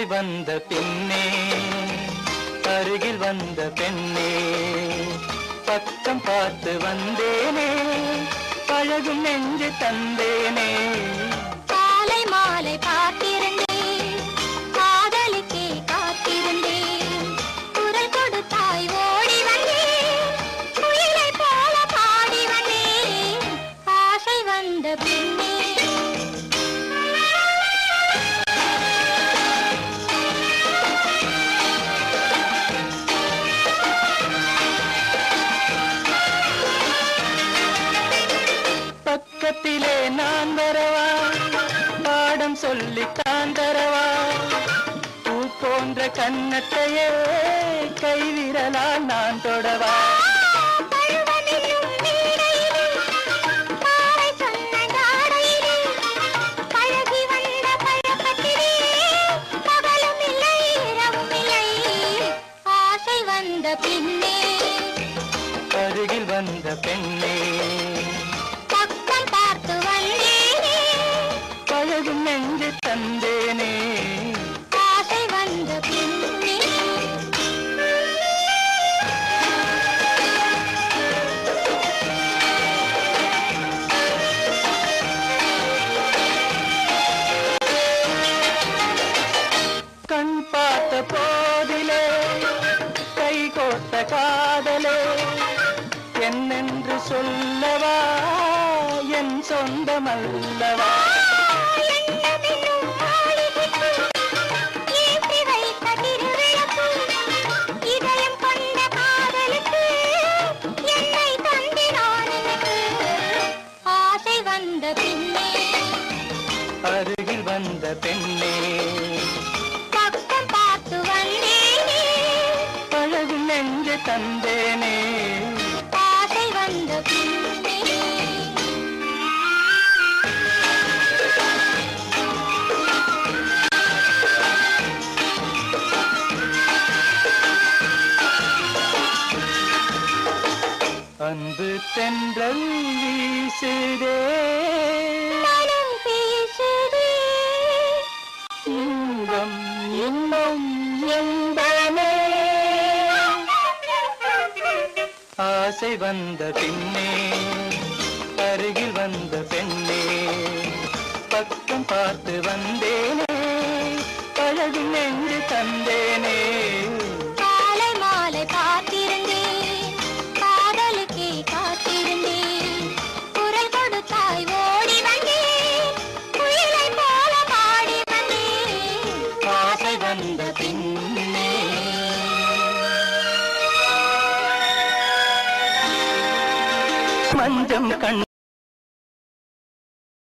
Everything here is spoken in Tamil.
ஆசை வந்த பின்னே அருகில் வந்த பெண்ணே பக்கம் பார்த்து வந்தேனே பழகும் நெஞ்சு தந்தேனே காலை மாலை பார்த்திருந்தேன் காதலுக்கே காத்திருந்தேன் குரல் கொடுத்தாய் ஓடி வந்தேன் குயிலை போல பாடி வந்தேன் ஆசை வந்த பின்னே பக்கத்திலே நான் வரவா பாடம் சொல்லி தான் தரவா பூ போன்ற கன்னத்தையே கைவிரலால் நான் தொடவா பழுவனிலும் வீணையிலே, பாவை சொன்ன ஜாடையிலே, பழகி வந்த பழக்கத்திலே, பகலும் இல்லை, இரவும் இல்லை, ஆசை வந்த பின்னே அருகில் வந்த பெண்ணே பக்கம் பார்த்து வந்தேனே பழகும் நெஞ்சு தந்தேனே ஆசை வந்த பின்னே கண் பார்த்த போதிலே கை கோர்த்த காதலே என்னென்று சொல்லவா என் சொந்தமல்லவா எண்ணமென்னும் மாளிகைக்கு ஏற்றி வைத்த திருவிளக்கு, இதயம் கொண்ட காதலுக்கு என்னை தந்தினான் எனக்கு. ஆசை வந்த பின்னே அருகில் வந்த பெண்ணே பக்கம் பார்த்து வந்தேனே பழகும் நெஞ்சு தந்தேனே ஆசை வந்த பின்னே அன்பு தென்றல் வீசுதே மனம் பேசுதே இன்பம் இன்பம் என்பனே ஆசை வந்த பின்னே அருகில் வந்த பெண்ணே பக்கம் பார்த்து வந்தேனே பழகும் நெஞ்சு தந்தேனே காலை மாலை பார்த்திருந்தேன் காதலுக்கே காத்திருந்தேன் குரல் கொடுத்தாய் ஓடி வந்தேன் குயிலை போல பாடி வந்தேன் ஆசை வந்த பின்னே மஞ்சம் கண்